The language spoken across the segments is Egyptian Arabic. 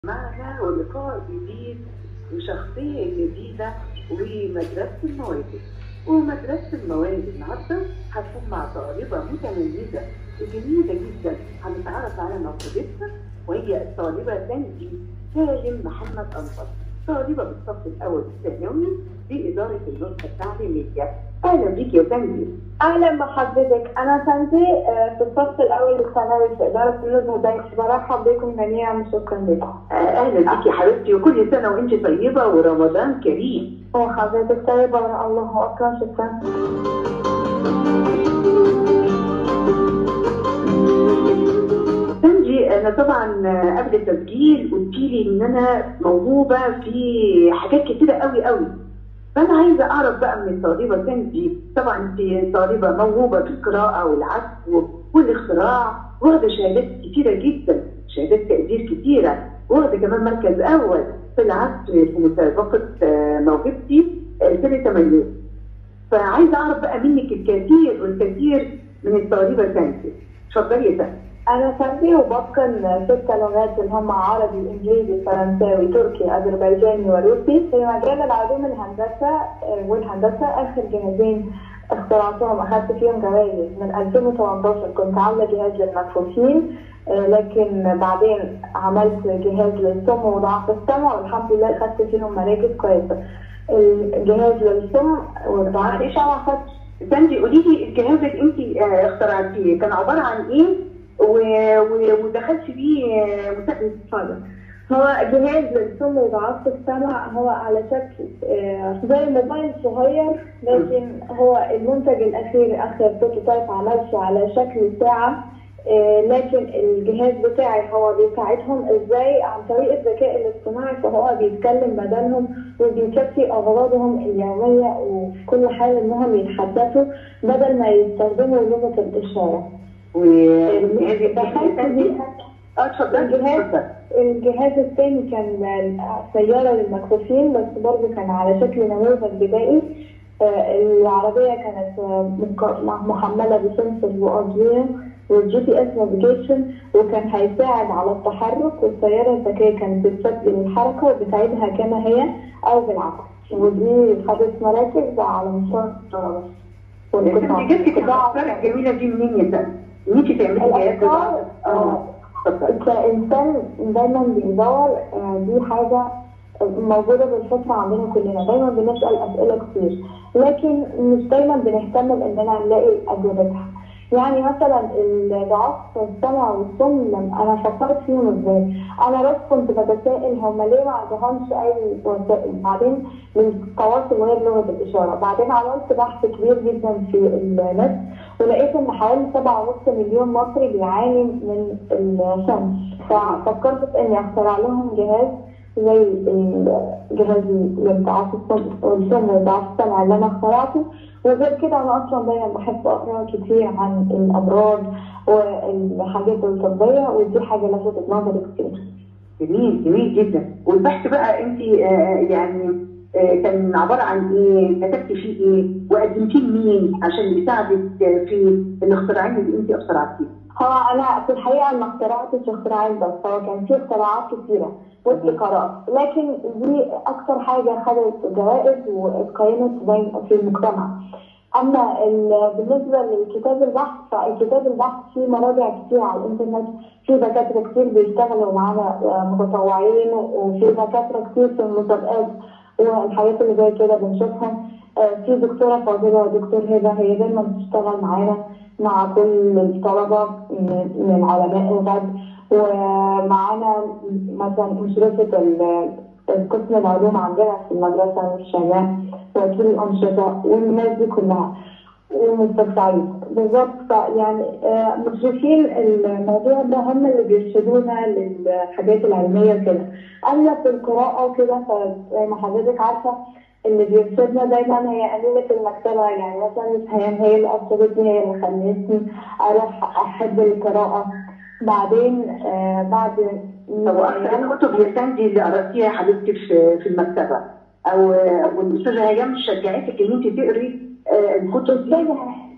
معنا ولقاء جديد وشخصية جديدة ومدرسة المواهب ومدرسة المواهب النهاردة هتكون مع طالبة متميزة وجميلة جدا هنتعرف على موهبتها وهي الطالبة تنجي سالم محمد أنصر طالبة بالصف الأول الثانوي في إدارة النسخة التعليمية أهلا بيك يا تنجي اهلا بحضرتك انا سانتي آه، في الصف الاول الثانوي في اداره النزهه بنك برحب بكم جميعا وشكرا لكم آه، أهلا بيك يا حبيبتي وكل سنة وأنت طيبة ورمضان كريم وحضرتك طيبه الله اكبر شكرا سنجي انا طبعا قبل التسجيل قلت لي ان انا موهوبه في حاجات كتيره قوي قوي فانا عايزه اعرف بقى من الطالبه سنجي طبعا انت طالبه موهوبه في القراءه والعزف والاختراع واخده شهادات كتيره جدا شهادات تقدير كتيره واخده كمان مركز اول في العزف في مسابقه آه، موهبتي آه، سنه 80 فعايزه اعرف بقى منك الكثير والكثير من الطالبه سنجي اتفضلي يا سنجي انا سانتي وبتقن ست لغات اللي هم عربي انجليزي فرنساوي تركي اذربيجاني وروسي في مجال العلوم الهندسه آه، والهندسه اخر جهازين اخترعتهم اخذت فيهم جوائز من 2018 كنت عامله جهاز للمكفوفين آه، لكن بعدين عملت جهاز للسم وضعف السمع والحمد لله اخذت فيهم مراكز كويسه الجهاز للسم وضعف السمع اخذت ساندي قولي لي الجهاز اللي انت آه، اخترعتيه كان عباره عن ايه و- و- ودخلتي بيه آه، مسابقه اتفضل هو جهاز للسم وضعف السمع هو على شكل آه، زي موبايل صغير لكن هو المنتج الاخير اخر بروتوتايب عملته على شكل ساعه آه، لكن الجهاز بتاعي هو بيساعدهم ازاي عن طريق الذكاء الاصطناعي فهو بيتكلم بدلهم وبيكفي اغراضهم اليوميه وفي كل حال انهم يتحدثوا بدل ما يستخدموا لغه الاشاره. والجهاز دخلت الثاني بيها اه اتفضلي الجهاز- اتفضلي. الجهاز الثاني كان سيارة للمكفوفين بس برضه كان على شكل نموذج بدائي آه، العربية كانت آه، مك- محملة بسنسور وأرضية والجي بي اس نافيجيشن وكان هيساعد على التحرك والسيارة الذكية كانت بتسجل الحركة وبتعيدها كما هي أو بالعكس ودي خدت مراكز على مستوى الطلبة انت جبتي الافكار الجميله دي منين يا ساندي؟ ان انت تعملي جهاز الأفكار، اه اتفضلي كإنسان دايما بيدور آه، دي حاجة موجودة بالفطرة عندنا كلنا دايما بنسأل أسئلة كتير لكن مش دايما بنهتم بإننا نلاقي أجوبتها يعني مثلا الضعاف السمع والصم لما أنا فكرت فيهم إزاي أنا بس كنت بتساءل هما ليه ما عندهمش أي وسائل بعدين للتواصل غير لغة الإشارة بعدين عملت بحث كبير جدا في النت ولقيت ان حوالي 7.5 مليون مصري بيعاني من الصم ففكرت في اني اخترع لهم جهاز زي الجهاز لضعاف الصم والصم وضعاف السمع اللي انا اخترعته وغير كده انا اصلا دايما بحب اقرا كتير عن الامراض والحاجات الطبيه ودي حاجه لفتت نظري كتير. جميل جميل جدا والبحث بقى انت آه، يعني آه، كان عباره عن ايه؟ كتبتي فيه ايه؟ وقدمتيه لمين عشان يساعدك آه، في الاختراعين اللي انت اخترعتيه؟ هو انا في الحقيقه ما اخترعتش اختراعين بس هو كان في اختراعات كثيره وابتكارات لكن دي اكثر حاجه خدت جوائز واتقيمت دايما في المجتمع اما ال- بالنسبه للكتاب البحث فالكتاب البحث فيه مراجع كتير على الانترنت في دكاتره كتير بيشتغلوا معانا آه، متطوعين وفي دكاتره كتير في المسابقات والحاجات اللي زي كده بنشوفها آه، في دكتوره فاضله ودكتور هبه هي دايما بتشتغل معانا مع كل الطلبه من من علماء الغد ومعانا مثلا مشرفه ال- القسم العلوم عندنا في المدرسه الشباب وكيل الانشطه والناس دي كلها ومستشفيين بالظبط يعني آه، مشرفين الموضوع ده هم اللي بيرشدونا للحاجات العلميه وكده اما في القراءه وكده فزي ما حضرتك عارفه اللي بيرشدنا دايما هي أمينة المكتبة يعني مثلا هي هي اللي أرشدتني هي اللي خلتني أروح أحب القراءة بعدين آه بعد طب واكثر الكتب يا ساندي اللي قرأتيها يا حبيبتي في في المكتبه او آه، والاستاذه هيام شجعتك ان انت تقري آه، الكتب دي أستاذة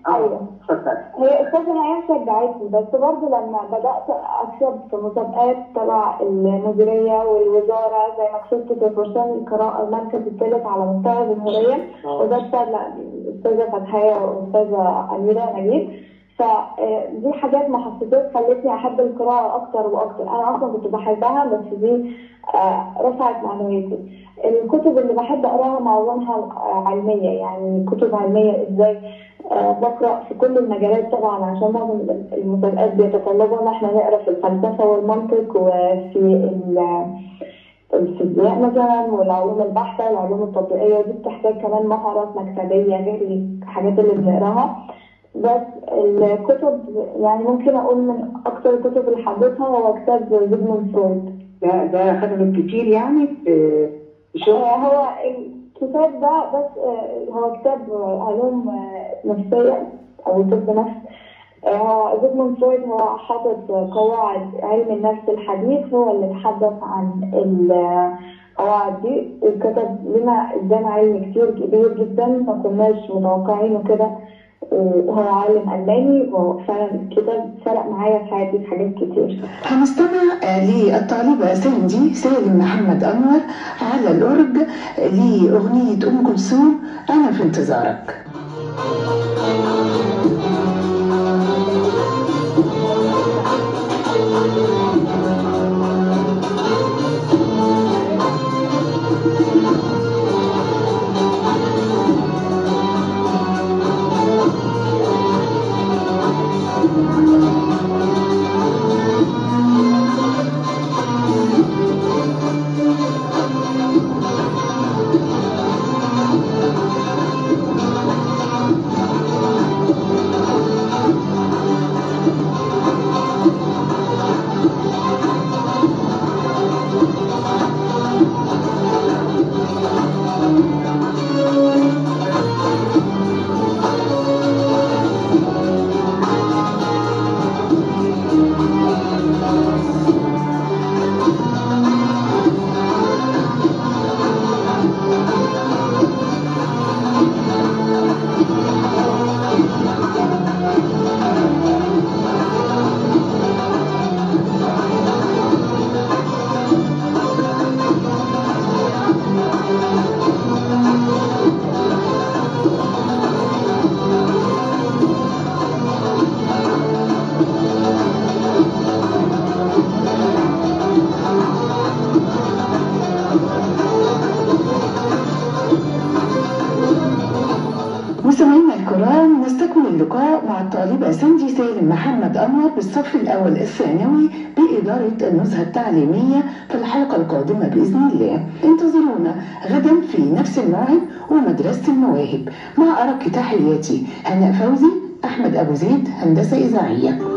اه أيوة. اتفضل هي استاذه هيام شجعتني بس برضه لما بدات اكسب في مسابقات تبع المديريه والوزاره زي مكسبه في فرسان القراءه المركز الثالث على مستوى الجمهوريه وده اشتغل الاستاذه فتحيه والاستاذه اميره نجيب فدي حاجات محفزات خلتني احب القراءه اكتر واكتر انا اصلا كنت بحبها بس دي آه، رفعت معنويتي الكتب اللي بحب اقراها معظمها آه، علميه يعني كتب علميه ازاي آه، بقرا في كل المجالات طبعا عشان معظم المسابقات بيتطلبوا ان احنا نقرا في الفلسفه والمنطق وفي ال- الفيزياء مثلا والعلوم البحته والعلوم التطبيقيه ودي بتحتاج كمان مهارات مكتبيه غير الحاجات اللي بنقراها بس الكتب يعني ممكن اقول من اكثر الكتب اللي حبيتها هو كتاب زيجموند فرويد ده ده خدمت كتير يعني في في شغل آه، هو الكتاب ده بس آه، هو كتاب علوم آه، نفسية أو طب نفس آه، هو زيجموند فرويد هو حاطط قواعد علم النفس الحديث هو اللي تحدث عن القواعد دي وكتب لنا ادانا علم كتير كبير جدا ما كناش متوقعينه كده وهو عالم ألماني وفعلا الكتاب فرق معايا في حياتي في حاجات كتير هنستمع آه، للطالبة ساندي سالم محمد أنور على الأورج لأغنية أم كلثوم أنا في انتظارك مستمعينا الكرام نستكمل اللقاء مع الطالبة ساندي سالم محمد أنور بالصف الأول الثانوي بإدارة النزهة التعليمية في الحلقة القادمة بإذن الله انتظرونا غدا في نفس الموعد ومدرسة المواهب مع أرق تحياتي هناء فوزي أحمد أبو زيد هندسة إذاعية